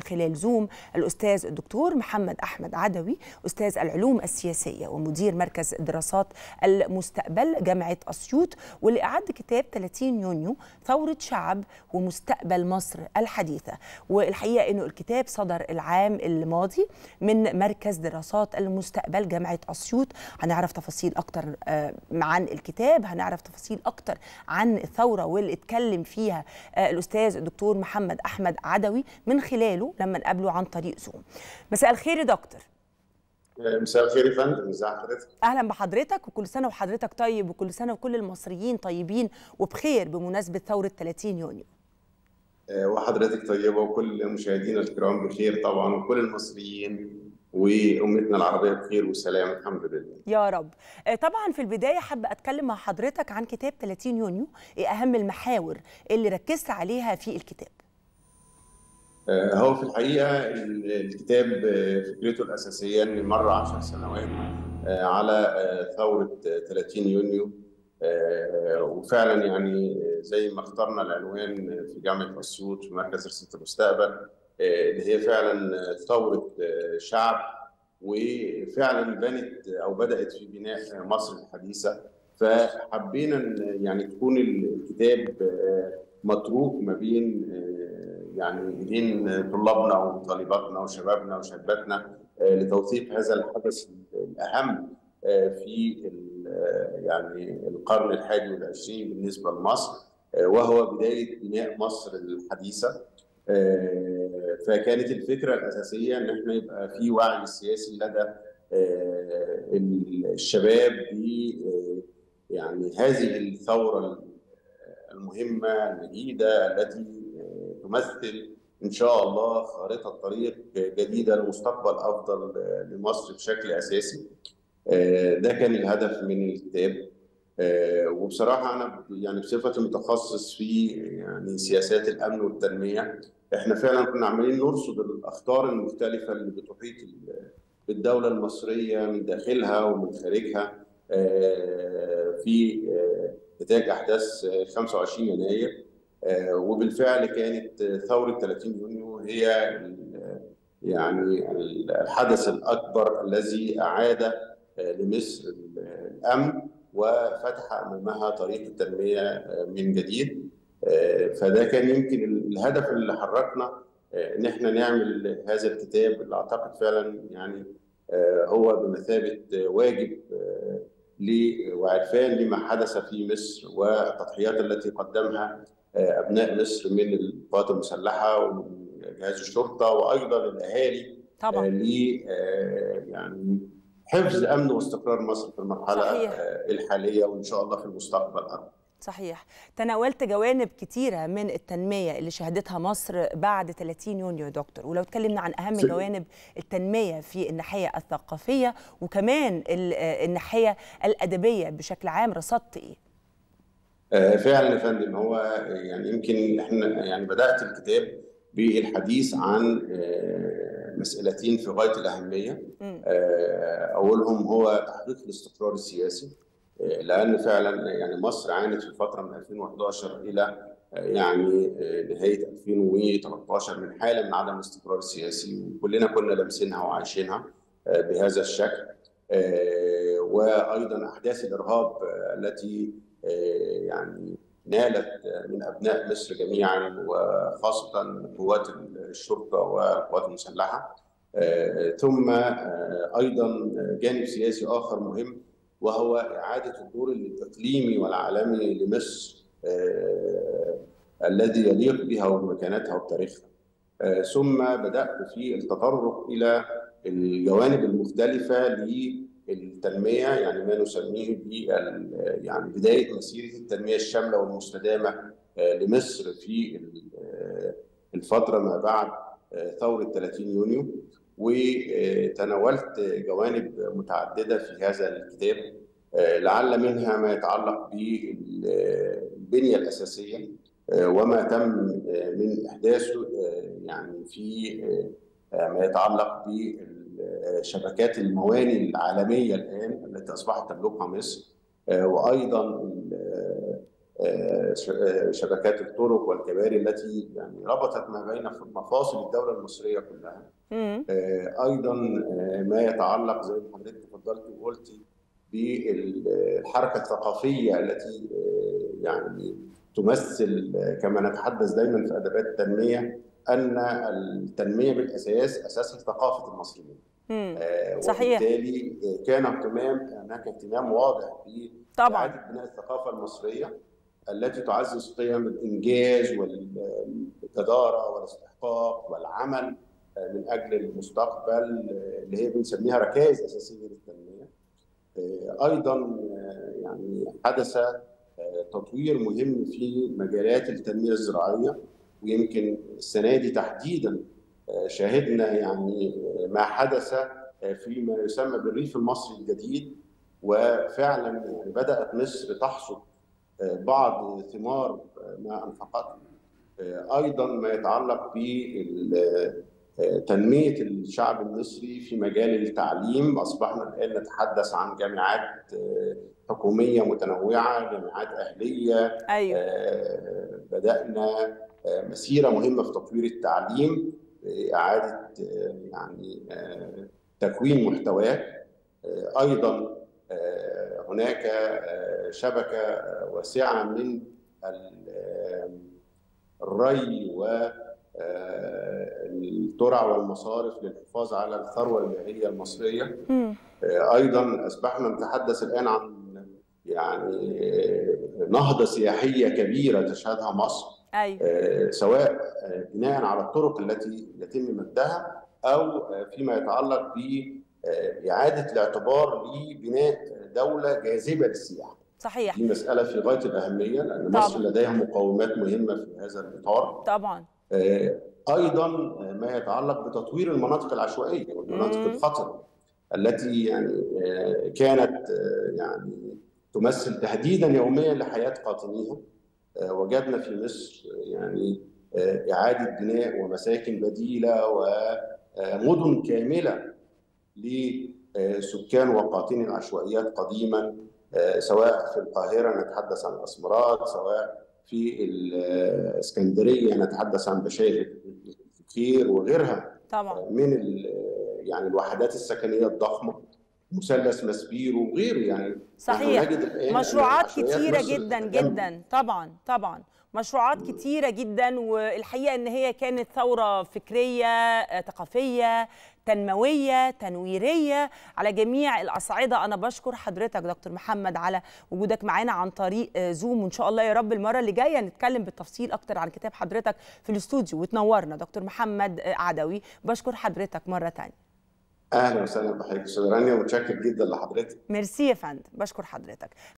خلال زوم الأستاذ الدكتور محمد أحمد عدوي أستاذ العلوم السياسية ومدير مركز دراسات المستقبل جامعة أسيوط واللي أعد كتاب 30 يونيو ثورة شعب ومستقبل مصر الحديثة والحقيقة أنه الكتاب صدر العام الماضي من مركز دراسات المستقبل جامعة أسيوط هنعرف تفاصيل أكتر عن الكتاب هنعرف تفاصيل أكتر عن الثورة واللي اتكلم فيها الأستاذ الدكتور محمد أحمد عدوي من خلاله لما نقابله عن طريق زوم مساء الخير يا دكتور مساء الخير يا فندم ازي حضرتك اهلا بحضرتك وكل سنه وحضرتك طيب وكل سنه وكل المصريين طيبين وبخير بمناسبه ثوره 30 يونيو وحضرتك طيبه وكل مشاهدينا الكرام بخير طبعا وكل المصريين وامتنا العربيه بخير وسلام الحمد لله يا رب طبعا في البدايه حابه اتكلم مع حضرتك عن كتاب 30 يونيو ايه اهم المحاور اللي ركزت عليها في الكتاب هو في الحقيقه الكتاب فكرته الاساسيه ان مر 10 سنوات على ثوره 30 يونيو وفعلا يعني زي ما اخترنا العنوان في جامعه اسيوط في مركز رساله المستقبل اللي هي فعلا ثوره شعب وفعلا بنت او بدات في بناء مصر الحديثه فحبينا يعني تكون الكتاب متروك ما بين يعني ايدين طلابنا وطالباتنا وشبابنا وشاباتنا لتوثيق هذا الحدث الاهم في يعني القرن الحادي والعشرين بالنسبه لمصر وهو بدايه بناء مصر الحديثه فكانت الفكره الاساسيه ان احنا يبقى في وعي سياسي لدى الشباب ب يعني هذه الثوره المهمه الجديده التي تمثل ان شاء الله خارطه طريق جديده لمستقبل افضل لمصر بشكل اساسي. ده كان الهدف من الكتاب وبصراحه انا يعني بصفتي متخصص في يعني سياسات الامن والتنميه احنا فعلا كنا عمالين نرصد الاخطار المختلفه اللي بتحيط بالدوله المصريه من داخلها ومن خارجها في نتاج احداث 25 يناير وبالفعل كانت ثوره 30 يونيو هي يعني الحدث الاكبر الذي اعاد لمصر الامن وفتح امامها طريق التنميه من جديد فده كان يمكن الهدف اللي حركنا ان احنا نعمل هذا الكتاب اللي اعتقد فعلا يعني هو بمثابه واجب وعرفان لما حدث في مصر والتضحيات التي قدمها ابناء مصر من القوات المسلحه ومن جهاز الشرطه وايضا الاهالي طبعا ل يعني حفظ امن واستقرار مصر في المرحله صحيح. الحاليه وان شاء الله في المستقبل أرض. صحيح تناولت جوانب كتيرة من التنمية اللي شهدتها مصر بعد 30 يونيو يا دكتور ولو اتكلمنا عن أهم س... جوانب التنمية في الناحية الثقافية وكمان الناحية الأدبية بشكل عام رصدت إيه؟ فعلا يا فندم هو يعني يمكن احنا يعني بدات الكتاب بالحديث عن مسألتين في غايه الاهميه اولهم هو تحقيق الاستقرار السياسي لان فعلا يعني مصر عانت في فتره من 2011 الى يعني نهايه 2013 من حاله من عدم الاستقرار السياسي وكلنا كنا لامسينها وعايشينها بهذا الشكل وايضا احداث الارهاب التي يعني نالت من ابناء مصر جميعا وخاصه قوات الشرطه والقوات المسلحه ثم ايضا جانب سياسي اخر مهم وهو اعاده الدور الاقليمي والعالمي لمصر الذي يليق بها وبمكانتها وبتاريخها ثم بدات في التطرق الى الجوانب المختلفه التنميه يعني ما نسميه ب يعني بدايه مسيره التنميه الشامله والمستدامه لمصر في الفتره ما بعد ثوره 30 يونيو وتناولت جوانب متعدده في هذا الكتاب لعل منها ما يتعلق بالبنيه الاساسيه وما تم من احداثه يعني في ما يتعلق بشبكات المواني العالميه الان التي اصبحت تملكها مصر وايضا شبكات الطرق والكباري التي يعني ربطت ما بين مفاصل الدوله المصريه كلها. ايضا ما يتعلق زي ما حضرتك تفضلت وقلتي بالحركه الثقافيه التي يعني تمثل كما نتحدث دايما في ادبات التنميه ان التنميه بالاساس اساسها ثقافه المصريين. آه صحيح وبالتالي كان اهتمام هناك اهتمام واضح طبعا بإعادة بناء الثقافه المصريه التي تعزز قيم الانجاز والجداره والاستحقاق والعمل من اجل المستقبل اللي هي بنسميها ركائز اساسيه للتنميه. ايضا يعني حدث تطوير مهم في مجالات التنميه الزراعيه ويمكن السنه دي تحديدا شاهدنا يعني ما حدث فيما يسمى بالريف المصري الجديد وفعلا يعني بدات مصر تحصد بعض ثمار ما انفقته ايضا ما يتعلق بتنميه الشعب المصري في مجال التعليم اصبحنا الان نتحدث عن جامعات حكوميه متنوعه جامعات اهليه أيوة. بدانا مسيره مهمه في تطوير التعليم اعاده يعني تكوين محتواه ايضا هناك شبكه واسعه من الري والترع والمصارف للحفاظ على الثروه المائيه المصريه ايضا اصبحنا نتحدث الان عن يعني نهضه سياحيه كبيره تشهدها مصر أيوة. سواء بناء على الطرق التي يتم مدها او فيما يتعلق باعاده الاعتبار لبناء دوله جاذبه للسياحه. صحيح. دي مساله في غايه الاهميه لان طبعا. مصر لديها مقومات مهمه في هذا الاطار. طبعا. ايضا ما يتعلق بتطوير المناطق العشوائيه والمناطق الخطره التي يعني كانت يعني تمثل تهديدا يوميا لحياه قاطنيها. وجدنا في مصر يعني إعادة بناء ومساكن بديلة ومدن كاملة لسكان وقاطني العشوائيات قديما سواء في القاهرة نتحدث عن الأسمرات سواء في الإسكندرية نتحدث عن بشاير الخير وغيرها طبعا من يعني الوحدات السكنية الضخمة مثلث مسبيرو وغيره يعني صحيح مشروعات كتيره جدا جدا طبعا طبعا مشروعات كتيره جدا والحقيقه ان هي كانت ثوره فكريه ثقافيه تنمويه تنويريه على جميع الاصعده انا بشكر حضرتك دكتور محمد على وجودك معانا عن طريق زوم وان شاء الله يا رب المره اللي جايه نتكلم بالتفصيل اكتر عن كتاب حضرتك في الاستوديو وتنورنا دكتور محمد عدوي بشكر حضرتك مره ثانيه اهلا وسهلا بحضرتك استاذ رانيا ومتشكر جدا لحضرتك ميرسي يا فندم بشكر حضرتك